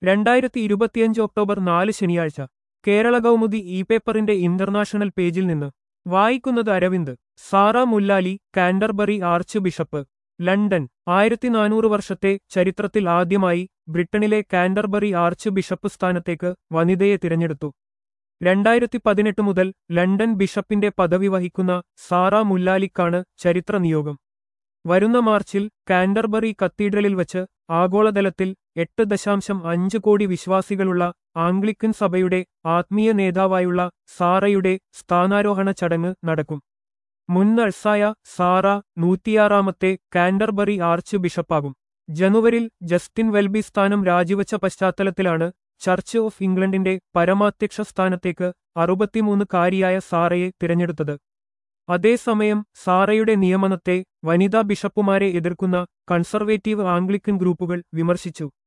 രണ്ടായിരത്തി ഇരുപത്തിയഞ്ച് ഒക്ടോബർ നാല് ശനിയാഴ്ച കേരള കൗമുദി ഇ പേപ്പറിന്റെ ഇന്റർനാഷണൽ പേജിൽ നിന്ന് വായിക്കുന്നത് Aravind Sarah Mullally Canterbury archbishop London ആയിരത്തി നാനൂറ് വർഷത്തെ ചരിത്രത്തിൽ ആദ്യമായി ബ്രിട്ടനിലെ കാൻഡർബറി ആർച്ച് ബിഷപ്പ് സ്ഥാനത്തേക്ക് വനിതയെ തിരഞ്ഞെടുത്തു രണ്ടായിരത്തി പതിനെട്ട് മുതൽ ലണ്ടൻ ബിഷപ്പിന്റെ പദവി വഹിക്കുന്ന സാറ മുല്ലാലിക്കാണ് ചരിത്ര നിയോഗം വരുന്ന മാർച്ചിൽ കാൻഡർബറി കത്തീഡ്രലിൽ വച്ച് ആഗോളതലത്തിൽ എട്ട് ദശാംശം അഞ്ച് കോടി വിശ്വാസികളുള്ള ആംഗ്ലിക്കൻ സഭയുടെ ആത്മീയ നേതാവായുള്ള സാറയുടെ സ്ഥാനാരോഹണ ചടങ്ങ് നടക്കും മുൻ നഴ്സായ സാറ നൂറ്റിയാറാമത്തെ കാൻഡർബറി ആർച്ച് ബിഷപ്പാകും ജനുവരിൽ ജസ്റ്റിൻ വെൽബി സ്ഥാനം രാജിവച്ച പശ്ചാത്തലത്തിലാണ് ചർച്ച് ഓഫ് ഇംഗ്ലണ്ടിന്റെ പരമാധ്യക്ഷ സ്ഥാനത്തേക്ക് അറുപത്തിമൂന്ന് കാരിയായ സാറയെ തിരഞ്ഞെടുത്തത് അതേസമയം സാറയുടെ നിയമനത്തെ വനിതാ ബിഷപ്പുമാരെ എതിർക്കുന്ന കൺസർവേറ്റീവ് ആംഗ്ലിക്കൻ ഗ്രൂപ്പുകൾ വിമർശിച്ചു